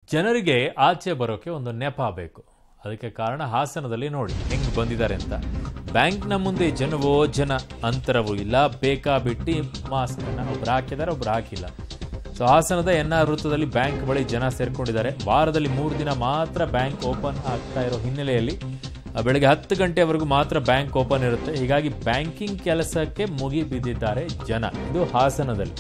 ಜನರಿಗೆ ಆಚೆ ಬರೋಕೆ ಒಂದು ನೆಪ ಬೇಕು ಅದಕ್ಕೆ ಕಾರಣ ಹಾಸನದಲ್ಲಿ ನೋಡಿ ಹೆಂಗ್ ಬಂದಿದ್ದಾರೆ ಅಂತ ಬ್ಯಾಂಕ್ನ ಮುಂದೆ ಜನವೋ ಜನ ಅಂತರವೂ ಇಲ್ಲ ಬೇಕಾ ಬಿಟ್ಟು ಮಾಸ್ಕ್ ಒಬ್ರು ಹಾಕಿದ್ದಾರೆ ಒಬ್ರು ಹಾಕಿಲ್ಲ ಸೊ ಹಾಸನದ ಎನ್ ಆರ್ ವೃತ್ತದಲ್ಲಿ ಬ್ಯಾಂಕ್ ಬಳಿ ಜನ ಸೇರ್ಕೊಂಡಿದ್ದಾರೆ ವಾರದಲ್ಲಿ ಮೂರು ದಿನ ಮಾತ್ರ ಬ್ಯಾಂಕ್ ಓಪನ್ ಆಗ್ತಾ ಇರೋ ಹಿನ್ನೆಲೆಯಲ್ಲಿ ಆ, ಬೆಳಗ್ಗೆ ಹತ್ತು ಗಂಟೆವರೆಗೂ ಮಾತ್ರ ಬ್ಯಾಂಕ್ ಓಪನ್ ಇರುತ್ತೆ ಹೀಗಾಗಿ ಬ್ಯಾಂಕಿಂಗ್ ಕೆಲಸಕ್ಕೆ ಮುಗಿ ಬಿದ್ದಿದ್ದಾರೆ ಜನ ಇದು ಹಾಸನದಲ್ಲಿ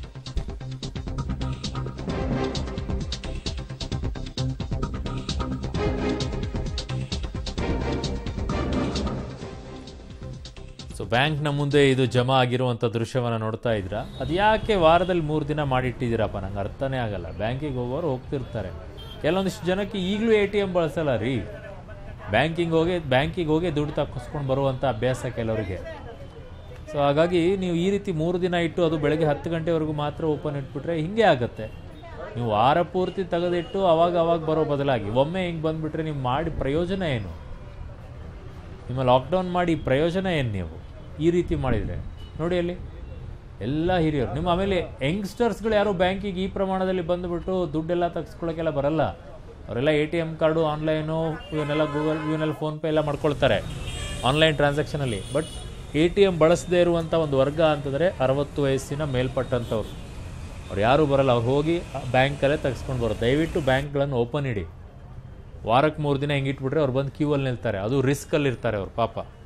ಸೊ ಬ್ಯಾಂಕ್ನ ಮುಂದೆ ಇದು ಜಮಾ ಆಗಿರುವಂಥ ದೃಶ್ಯವನ್ನು ನೋಡ್ತಾ ಇದ್ರ ಅದು ಯಾಕೆ ವಾರದಲ್ಲಿ ಮೂರು ದಿನ ಮಾಡಿಟ್ಟಿದ್ದೀರಪ್ಪ ನಂಗೆ ಅರ್ಥನೇ ಆಗಲ್ಲ ಬ್ಯಾಂಕಿಗೆ ಹೋಗೋರು ಹೋಗ್ತಿರ್ತಾರೆ ಕೆಲವೊಂದಿಷ್ಟು ಜನಕ್ಕೆ ಈಗಲೂ ಎ ಟಿ ಎಮ್ ಬಳಸಲ್ಲ ರೀ ಬ್ಯಾಂಕಿಂಗ್ ಹೋಗಿ ಬ್ಯಾಂಕಿಗೆ ಹೋಗಿ ದುಡ್ಡು ತಕ್ಕಿಸ್ಕೊಂಡು ಬರುವಂಥ ಅಭ್ಯಾಸ ಕೆಲವರಿಗೆ ಸೊ ಹಾಗಾಗಿ ನೀವು ಈ ರೀತಿ ಮೂರು ದಿನ ಇಟ್ಟು ಅದು ಬೆಳಗ್ಗೆ ಹತ್ತು ಗಂಟೆವರೆಗೂ ಮಾತ್ರ ಓಪನ್ ಇಟ್ಬಿಟ್ರೆ ಹಿಂಗೆ ಆಗುತ್ತೆ ನೀವು ವಾರ ಪೂರ್ತಿ ತೆಗೆದಿಟ್ಟು ಅವಾಗ ಅವಾಗ ಬರೋ ಬದಲಾಗಿ ಒಮ್ಮೆ ಹಿಂಗೆ ಬಂದುಬಿಟ್ರೆ ನೀವು ಮಾಡಿ ಪ್ರಯೋಜನ ಏನು ನಿಮ್ಮ ಲಾಕ್ಡೌನ್ ಮಾಡಿ ಪ್ರಯೋಜನ ಏನು ನೀವು ಈ ರೀತಿ ಮಾಡಿದರೆ ನೋಡಿ ಅಲ್ಲಿ ಎಲ್ಲ ಹಿರಿಯರು ನಿಮ್ಮ ಆಮೇಲೆ ಯಂಗ್ಸ್ಟರ್ಸ್ಗಳು ಯಾರು ಬ್ಯಾಂಕಿಗೆ ಈ ಪ್ರಮಾಣದಲ್ಲಿ ಬಂದುಬಿಟ್ಟು ದುಡ್ಡೆಲ್ಲ ತೆಗೆಸ್ಕೊಳ್ಳೋಕ್ಕೆಲ್ಲ ಬರಲ್ಲ ಅವರೆಲ್ಲ A T M card online ಇವನ್ನೆಲ್ಲ ಗೂಗಲ್ ಇವನ್ನೆಲ್ಲ ಫೋನ್ಪೇ ಎಲ್ಲ ಮಾಡ್ಕೊಳ್ತಾರೆ ಆನ್ಲೈನ್ ಟ್ರಾನ್ಸಾಕ್ಷನಲ್ಲಿ ಬಟ್ ಎ ಟಿ ಎಮ್ ಬಳಸದೇ ಇರುವಂಥ ಒಂದು ವರ್ಗ ಅಂತಂದರೆ ಅರವತ್ತು ವಯಸ್ಸಿನ ಮೇಲ್ಪಟ್ಟಂಥವ್ರು ಅವ್ರು ಯಾರೂ ಬರಲ್ಲ ಅವ್ರು ಹೋಗಿ ಬ್ಯಾಂಕಲ್ಲೇ ತೆಗೆಸ್ಕೊಂಡು ಬರೋದು ದಯವಿಟ್ಟು ಬ್ಯಾಂಕ್ಗಳನ್ನು ಓಪನ್ ಇಡಿ ವಾರಕ್ಕೆ ಮೂರು ದಿನ ಹೆಂಗೆ ಇಟ್ಬಿಟ್ರೆ ಅವ್ರು ಬಂದು ಕ್ಯೂ ಅಲ್ಲಿ ನಿಲ್ತಾರೆ ಅದು ರಿಸ್ಕಲ್ಲಿ ಇರ್ತಾರೆ ಅವ್ರು ಪಾಪ